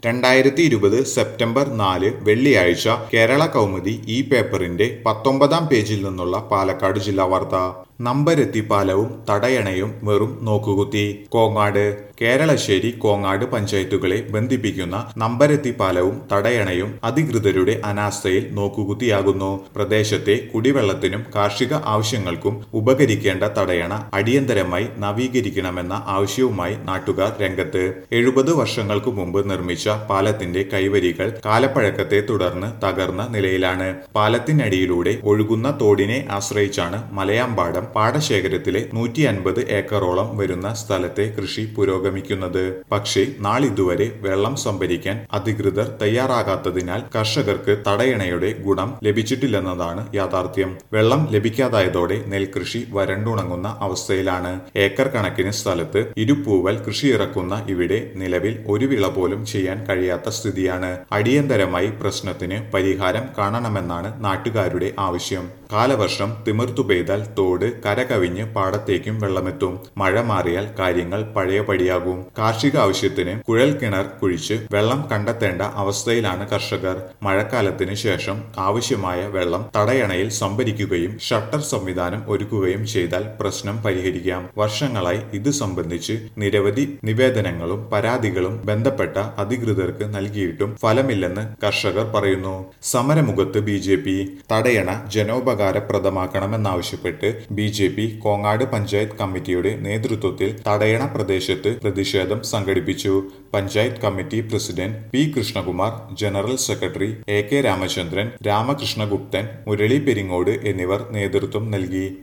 രണ്ടായിരത്തി ഇരുപത് സെപ്റ്റംബർ നാല് വെള്ളിയാഴ്ച കേരള കൗമുദി ഈ പേപ്പറിന്റെ പത്തൊമ്പതാം പേജിൽ നിന്നുള്ള പാലക്കാട് ജില്ലാ വാർത്ത നമ്പരെത്തി പാലവും തടയണയും വെറും നോക്കുകുത്തി കോങ്ങാട് കേരളശ്ശേരി കോങ്ങാട് പഞ്ചായത്തുകളെ ബന്ധിപ്പിക്കുന്ന നമ്പരെത്തി പാലവും തടയണയും അധികൃതരുടെ അനാസ്ഥയിൽ നോക്കുകുത്തിയാകുന്നു പ്രദേശത്തെ കുടിവെള്ളത്തിനും കാർഷിക ആവശ്യങ്ങൾക്കും ഉപകരിക്കേണ്ട തടയണ അടിയന്തരമായി നവീകരിക്കണമെന്ന ആവശ്യവുമായി നാട്ടുകാർ രംഗത്ത് എഴുപത് വർഷങ്ങൾക്ക് മുമ്പ് നിർമ്മിച്ച പാലത്തിന്റെ കൈവരികൾ കാലപ്പഴക്കത്തെ തുടർന്ന് തകർന്ന നിലയിലാണ് പാലത്തിനടിയിലൂടെ ഒഴുകുന്ന തോടിനെ ആശ്രയിച്ചാണ് മലയാമ്പാടം പാടശേഖരത്തിലെ നൂറ്റി അൻപത് ഏക്കറോളം വരുന്ന സ്ഥലത്തെ കൃഷി പുരോഗമിക്കുന്നത് പക്ഷേ നാളിതുവരെ വെള്ളം സംഭരിക്കാൻ അധികൃതർ തയ്യാറാകാത്തതിനാൽ കർഷകർക്ക് തടയണയുടെ ഗുണം ലഭിച്ചിട്ടില്ലെന്നതാണ് യാഥാർത്ഥ്യം വെള്ളം ലഭിക്കാതായതോടെ നെൽകൃഷി വരണ്ടുണങ്ങുന്ന അവസ്ഥയിലാണ് ഏക്കർ കണക്കിന് സ്ഥലത്ത് ഇരുപ്പൂവൽ കൃഷി ഇറക്കുന്ന ഇവിടെ നിലവിൽ ഒരു വിള പോലും ചെയ്യാൻ കഴിയാത്ത സ്ഥിതിയാണ് അടിയന്തരമായി പ്രശ്നത്തിന് പരിഹാരം കാണണമെന്നാണ് നാട്ടുകാരുടെ ആവശ്യം കാലവർഷം തിമിർത്തു പെയ്താൽ തോട് കരകവിഞ്ഞ് പാടത്തേക്കും വെള്ളമെത്തും മഴ മാറിയാൽ കാര്യങ്ങൾ പഴയപടിയാകും കാർഷിക ആവശ്യത്തിന് കുഴൽ കിണർ കുഴിച്ച് വെള്ളം കണ്ടെത്തേണ്ട അവസ്ഥയിലാണ് കർഷകർ മഴക്കാലത്തിന് ശേഷം ആവശ്യമായ വെള്ളം തടയണയിൽ സംഭരിക്കുകയും ഷട്ടർ സംവിധാനം ഒരുക്കുകയും ചെയ്താൽ പ്രശ്നം പരിഹരിക്കാം വർഷങ്ങളായി ഇത് സംബന്ധിച്ച് നിരവധി നിവേദനങ്ങളും പരാതികളും ബന്ധപ്പെട്ട അധികൃതർക്ക് നൽകിയിട്ടും ഫലമില്ലെന്ന് കർഷകർ പറയുന്നു സമരമുഖത്ത് ബി ജെ പി തടയണ ജനോപകാരപ്രദമാക്കണമെന്നാവശ്യപ്പെട്ട് B J P Kongad panchayat കമ്മിറ്റിയുടെ നേതൃത്വത്തിൽ തടയണ പ്രദേശത്ത് പ്രതിഷേധം സംഘടിപ്പിച്ചു panchayat committee president P Krishnakumar general secretary A K Ramachandran Ramakrishnaguptan Murali Peringode എന്നിവർ നേതൃത്വം നൽകി